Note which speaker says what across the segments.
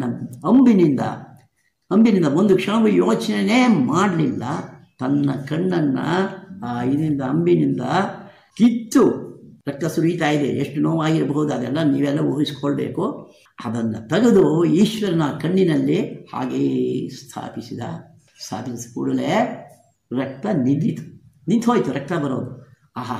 Speaker 1: ತನ್ನ ಅಂಬಿನಿಂದ ಅಂಬಿನಿಂದ ಒಂದು ಕ್ಷಣವೂ ಯೋಚನೆ ಮಾಡಲಿಲ್ಲ ತನ್ನ ಕಣ್ಣನ್ನು ಆ ಇದರಿಂದ ಅಂಬಿನಿಂದ ಕಿತ್ತು ರಕ್ತ ಸುರಿತಾ ಇದೆ ಎಷ್ಟು ನೋವಾಗಿರಬಹುದು ಅದೆಲ್ಲ ನೀವೆಲ್ಲ ಊಹಿಸ್ಕೊಳ್ಬೇಕು ಅದನ್ನು ತೆಗೆದು ಈಶ್ವರನ ಕಣ್ಣಿನಲ್ಲಿ ಹಾಗೆಯೇ ಸ್ಥಾಪಿಸಿದ ಸ್ಥಾಪಿಸಿದ ಕೂಡಲೇ ರಕ್ತ ನಿಂತಿತು ನಿಂತು ಹೋಯ್ತು ರಕ್ತ ಬರೋದು ಆಹಾ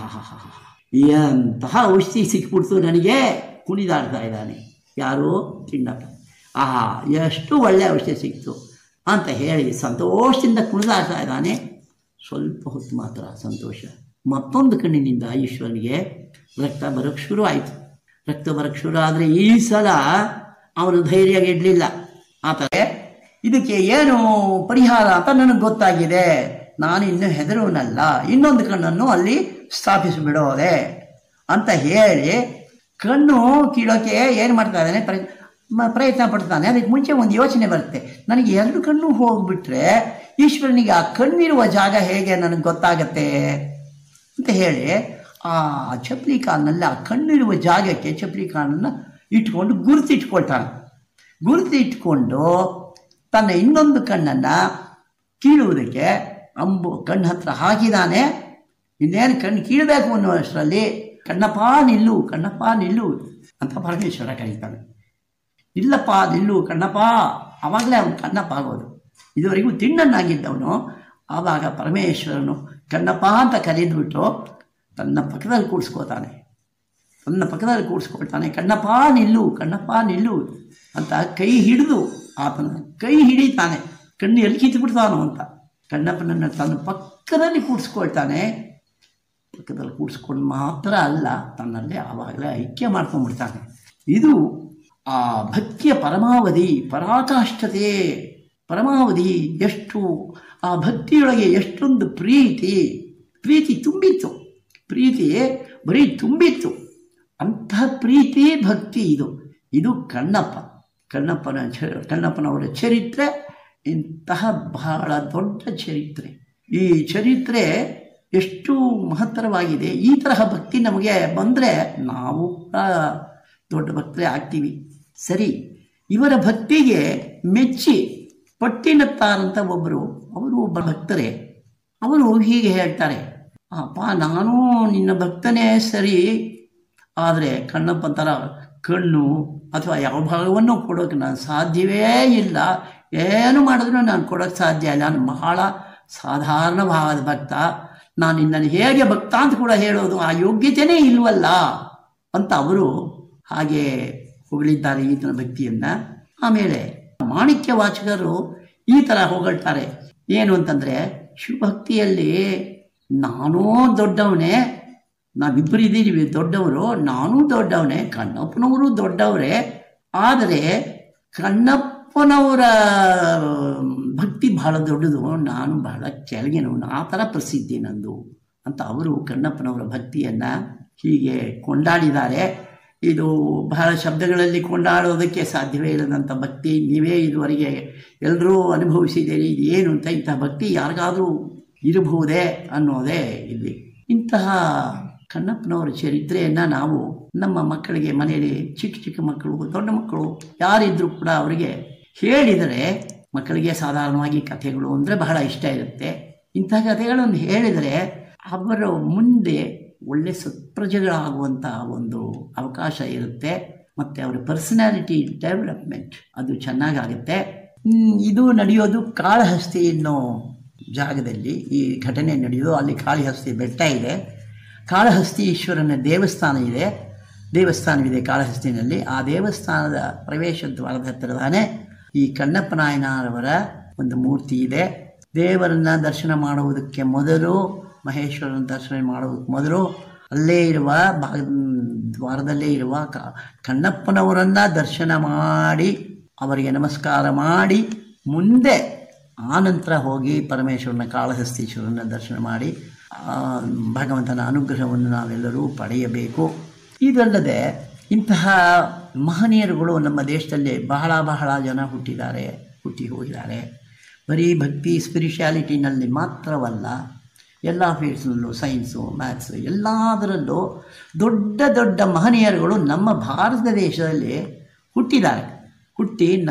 Speaker 1: ಎಂತಹ ಔಷಧಿ ಸಿಕ್ಬಿಡ್ತು ನನಗೆ ಕುಣಿದಾಡ್ತಾ ಇದ್ದಾನೆ ಯಾರು ಚಿನ್ನಪ್ಪ ಆಹಾ ಎಷ್ಟು ಒಳ್ಳೆಯ ಔಷಧಿ ಸಿಕ್ತು ಅಂತ ಹೇಳಿ ಸಂತೋಷದಿಂದ ಕುಣಿದಾಡ್ತಾ ಇದ್ದಾನೆ ಸ್ವಲ್ಪ ಹೊತ್ತು ಮಾತ್ರ ಸಂತೋಷ ಮತ್ತೊಂದು ಕಣ್ಣಿನಿಂದ ಈಶ್ವರನಿಗೆ ರಕ್ತ ಬರೋಕ್ಕೆ ಶುರು ಆಯಿತು ರಕ್ತ ಬರೋಕ್ಕೆ ಶುರು ಆದರೆ ಈ ಸಲ ಅವನು ಧೈರ್ಯ ಇಡಲಿಲ್ಲ ಆತಗೆ ಇದಕ್ಕೆ ಏನು ಪರಿಹಾರ ಅಂತ ನನಗೆ ಗೊತ್ತಾಗಿದೆ ನಾನು ಇನ್ನು ಹೆದರುವನಲ್ಲ ಇನ್ನೊಂದು ಕಣ್ಣನ್ನು ಅಲ್ಲಿ ಸ್ಥಾಪಿಸಿಬಿಡೋದೆ ಅಂತ ಹೇಳಿ ಕಣ್ಣು ಕೀಳೋಕೆ ಏನು ಮಾಡ್ತಾ ಇದ್ದಾನೆ ಪ್ರ ಮ- ಪ್ರಯತ್ನ ಪಡ್ತಾನೆ ಅದಕ್ಕೆ ಮುಂಚೆ ಒಂದು ಯೋಚನೆ ಬರುತ್ತೆ ನನಗೆ ಎರಡು ಕಣ್ಣು ಹೋಗ್ಬಿಟ್ರೆ ಈಶ್ವರನಿಗೆ ಆ ಕಣ್ಣಿರುವ ಜಾಗ ಹೇಗೆ ನನಗೆ ಗೊತ್ತಾಗತ್ತೆ ಅಂತ ಹೇಳಿ ಆ ಚಪ್ಪಲಿ ಕಾಲಿನಲ್ಲಿ ಆ ಕಣ್ಣಿರುವ ಜಾಗಕ್ಕೆ ಚಪ್ಪಲಿ ಕಾಲನ್ನು ಇಟ್ಕೊಂಡು ಗುರುತಿಟ್ಕೊಳ್ತಾನೆ ಗುರುತಿಟ್ಕೊಂಡು ತನ್ನ ಇನ್ನೊಂದು ಕಣ್ಣನ್ನು ಕೀಳುವುದಕ್ಕೆ ಅಂಬು ಕಣ್ಣು ಹತ್ರ ಹಾಕಿದಾನೆ ಇನ್ನೇನು ಕಣ್ಣು ಕೀಳಬೇಕು ಅನ್ನುವಷ್ಟರಲ್ಲಿ ಕಣ್ಣಪ್ಪ ನಿಲ್ಲು ಕಣ್ಣಪ್ಪ ನಿಲ್ಲು ಅಂತ ಪರಮೇಶ್ವರ ಕರೀತಾನೆ ಇಲ್ಲಪ್ಪ ನಿಲ್ಲು ಕಣ್ಣಪ್ಪ ಆವಾಗಲೇ ಅವನು ಕಣ್ಣಪ್ಪ ಆಗೋದು ಇದುವರೆಗೂ ತಿಣ್ಣನ್ನಾಗಿದ್ದವನು ಆವಾಗ ಪರಮೇಶ್ವರನು ಕಣ್ಣಪ್ಪ ಅಂತ ಕರೆದ್ಬಿಟ್ಟು ತನ್ನ ಪಕ್ಕದಲ್ಲಿ ಕೂಡಿಸ್ಕೋತಾನೆ ತನ್ನ ಪಕ್ಕದಲ್ಲಿ ಕೂಡಿಸ್ಕೊಳ್ತಾನೆ ಕಣ್ಣಪ್ಪ ನಿಲ್ಲು ಕಣ್ಣಪ್ಪ ನಿಲ್ಲು ಅಂತ ಕೈ ಹಿಡಿದು ಆತನ ಕೈ ಹಿಡಿತಾನೆ ಕಣ್ಣು ಎಲ್ಲಿ ಕಿತ್ಬಿಡ್ತಾನೋ ಅಂತ ಕಣ್ಣಪ್ಪನನ್ನು ತನ್ನ ಪಕ್ಕದಲ್ಲಿ ಕೂಡಿಸ್ಕೊಳ್ತಾನೆ ಪಕ್ಕದಲ್ಲಿ ಕೂಡಿಸ್ಕೊಂಡು ಮಾತ್ರ ಅಲ್ಲ ತನ್ನಲ್ಲಿ ಆವಾಗಲೇ ಐಕ್ಯ ಮಾಡ್ಕೊಂಡ್ಬಿಡ್ತಾನೆ ಇದು ಆ ಭಕ್ತಿಯ ಪರಮಾವಧಿ ಪರಾಕಾಷ್ಠತೆ ಪರಮಾವಧಿ ಎಷ್ಟು ಆ ಭಕ್ತಿಯೊಳಗೆ ಎಷ್ಟೊಂದು ಪ್ರೀತಿ ಪ್ರೀತಿ ತುಂಬಿತ್ತು ಪ್ರೀತಿ ಬರೀ ತುಂಬಿತ್ತು ಅಂತಹ ಪ್ರೀತಿ ಭಕ್ತಿ ಇದು ಇದು ಕಣ್ಣಪ್ಪ ಕಣ್ಣಪ್ಪನ ಚ ಕಣ್ಣಪ್ಪನವರ ಚರಿತ್ರೆ ಇಂತಹ ಬಹಳ ದೊಡ್ಡ ಚರಿತ್ರೆ ಈ ಚರಿತ್ರೆ ಎಷ್ಟು ಮಹತ್ತರವಾಗಿದೆ ಈ ತರಹ ಭಕ್ತಿ ನಮಗೆ ಬಂದರೆ ನಾವು ಕೂಡ ದೊಡ್ಡ ಭಕ್ತರೇ ಆಗ್ತೀವಿ ಸರಿ ಇವರ ಭಕ್ತಿಗೆ ಮೆಚ್ಚಿ ಪಟ್ಟಿನತ್ತಾರಂತ ಒಬ್ಬರು ಅವರು ಒಬ್ಬ ಭಕ್ತರೇ ಅವರು ಹೀಗೆ ಹೇಳ್ತಾರೆ ಅಪ್ಪ ನಾನು ನಿನ್ನ ಭಕ್ತನೇ ಸರಿ ಆದರೆ ಕಣ್ಣಪ್ಪ ಥರ ಕಣ್ಣು ಅಥವಾ ಯಾವ ಭಾಗವನ್ನು ಕೊಡೋಕೆ ನಾನು ಸಾಧ್ಯವೇ ಇಲ್ಲ ಏನು ಮಾಡಿದ್ರು ನಾನು ಕೊಡೋಕ್ಕೆ ಸಾಧ್ಯ ಇಲ್ಲ ನಾನು ಬಹಳ ಸಾಧಾರಣ ಭಾವದ ಭಕ್ತ ನಾನು ನಿನ್ನನ್ನು ಹೇಗೆ ಭಕ್ತ ಅಂತ ಕೂಡ ಹೇಳೋದು ಆ ಯೋಗ್ಯತೆಯೇ ಇಲ್ವಲ್ಲ ಅಂತ ಅವರು ಹಾಗೆ ಹೊಗಳಿದ್ದಾರೆ ಈತನ ಭಕ್ತಿಯನ್ನು ಆಮೇಲೆ ಮಾಣಿಕ್ಯ ವಾಚಕರು ಈ ಥರ ಹೊಗಳ್ತಾರೆ ಏನು ಅಂತಂದರೆ ಶಿವಭಕ್ತಿಯಲ್ಲಿ ನಾನೂ ದೊಡ್ಡವನೇ ನಾವಿಬ್ಬರು ಇದ್ದೀವಿ ದೊಡ್ಡವರು ನಾನು ದೊಡ್ಡವನೇ ಕಣ್ಣಪ್ಪನವರು ದೊಡ್ಡವರೇ ಆದರೆ ಕಣ್ಣಪ್ಪನವರ ಭಕ್ತಿ ಬಹಳ ದೊಡ್ಡದು ನಾನು ಬಹಳ ಕೆಳಗಿನವನು ಆ ಥರ ಪ್ರಸಿದ್ಧಿ ನಂದು ಅಂತ ಅವರು ಕಣ್ಣಪ್ಪನವರ ಭಕ್ತಿಯನ್ನು ಹೀಗೆ ಕೊಂಡಾಡಿದ್ದಾರೆ ಇದು ಬಹಳ ಶಬ್ದಗಳಲ್ಲಿ ಕೊಂಡಾಡೋದಕ್ಕೆ ಸಾಧ್ಯವೇ ಇಲ್ಲದಂಥ ಭಕ್ತಿ ನೀವೇ ಇದುವರೆಗೆ ಎಲ್ಲರೂ ಅನುಭವಿಸಿದ್ದೀರಿ ಇದು ಏನು ಅಂತ ಇಂತಹ ಭಕ್ತಿ ಯಾರಿಗಾದರೂ ಇರಬಹುದೇ ಅನ್ನೋದೇ ಇಲ್ಲಿ ಇಂತಹ ಕಣ್ಣಪ್ಪನವರ ಚರಿತ್ರೆಯನ್ನು ನಾವು ನಮ್ಮ ಮಕ್ಕಳಿಗೆ ಮನೆಯಲ್ಲಿ ಚಿಕ್ಕ ಚಿಕ್ಕ ಮಕ್ಕಳು ದೊಡ್ಡ ಮಕ್ಕಳು ಯಾರಿದ್ರೂ ಕೂಡ ಅವರಿಗೆ ಹೇಳಿದರೆ ಮಕ್ಕಳಿಗೆ ಸಾಧಾರಣವಾಗಿ ಕಥೆಗಳು ಅಂದರೆ ಬಹಳ ಇಷ್ಟ ಇರುತ್ತೆ ಇಂತಹ ಕಥೆಗಳನ್ನು ಹೇಳಿದರೆ ಅವರ ಮುಂದೆ ಒಳ್ಳೆ ಸತ್ಪ್ರಜೆಗಳಾಗುವಂಥ ಒಂದು ಅವಕಾಶ ಇರುತ್ತೆ ಮತ್ತು ಅವರ ಪರ್ಸನಾಲಿಟಿ ಡೆವಲಪ್ಮೆಂಟ್ ಅದು ಚೆನ್ನಾಗಾಗುತ್ತೆ ಹ್ಮ್, ಇದು ನಡೆಯೋದು ಕಾಳಹಸ್ತಿ ಅನ್ನೋ ಜಾಗದಲ್ಲಿ ಈ ಘಟನೆ ನಡೆಯೋದು ಅಲ್ಲಿ ಕಾಳಿಹಸ್ತಿ ಬೆಟ್ಟ ಇದೆ ಕಾಳಹಸ್ತಿ ಈಶ್ವರನ ದೇವಸ್ಥಾನ ಇದೆ ದೇವಸ್ಥಾನವಿದೆ ಕಾಳಹಸ್ತಿನಲ್ಲಿ ಆ ದೇವಸ್ಥಾನದ ಪ್ರವೇಶ ದ್ವಾರದ ಹತ್ತಿರದಾನೆ ಈ ಕಣ್ಣಪ್ಪನಾಯನವರ ಒಂದು ಮೂರ್ತಿ ಇದೆ ದೇವರನ್ನ ದರ್ಶನ ಮಾಡುವುದಕ್ಕೆ ಮೊದಲು ಮಹೇಶ್ವರನ ದರ್ಶನ ಮಾಡುವುದಕ್ಕೆ ಮೊದಲು ಅಲ್ಲೇ ಇರುವ ಭಾಗ ದ್ವಾರದಲ್ಲೇ ಇರುವ ಕ ಕಣ್ಣಪ್ಪನವರನ್ನ ದರ್ಶನ ಮಾಡಿ ಅವರಿಗೆ ನಮಸ್ಕಾರ ಮಾಡಿ ಮುಂದೆ ಆನಂತರ ಹೋಗಿ ಪರಮೇಶ್ವರನ ಕಾಳಹಸ್ತೀಶ್ವರನ ದರ್ಶನ ಮಾಡಿ ಆ, ಭಗವಂತನ ಅನುಗ್ರಹವನ್ನು ನಾವೆಲ್ಲರೂ ಪಡೆಯಬೇಕು ಇದಲ್ಲದೆ ಇಂತಹ ಮಹನೀಯರುಗಳು ನಮ್ಮ ದೇಶದಲ್ಲಿ ಬಹಳ ಬಹಳ ಜನ ಹುಟ್ಟಿದ್ದಾರೆ ಹುಟ್ಟಿ ಹೋಗಿದ್ದಾರೆ ಬರೀ ಭಕ್ತಿ ಸ್ಪಿರಿಚುಯಾಲಿಟಿನಲ್ಲಿ ಮಾತ್ರವಲ್ಲ ಎಲ್ಲ ಫೀಲ್ಡ್ಸ್ನಲ್ಲೂ ಸೈನ್ಸು ಮ್ಯಾಥ್ಸು ಎಲ್ಲದರಲ್ಲೂ ದೊಡ್ಡ ದೊಡ್ಡ ಮಹನೀಯರುಗಳು ನಮ್ಮ ಭಾರತ ದೇಶದಲ್ಲಿ ಹುಟ್ಟಿದ್ದಾರೆ ಹುಟ್ಟಿ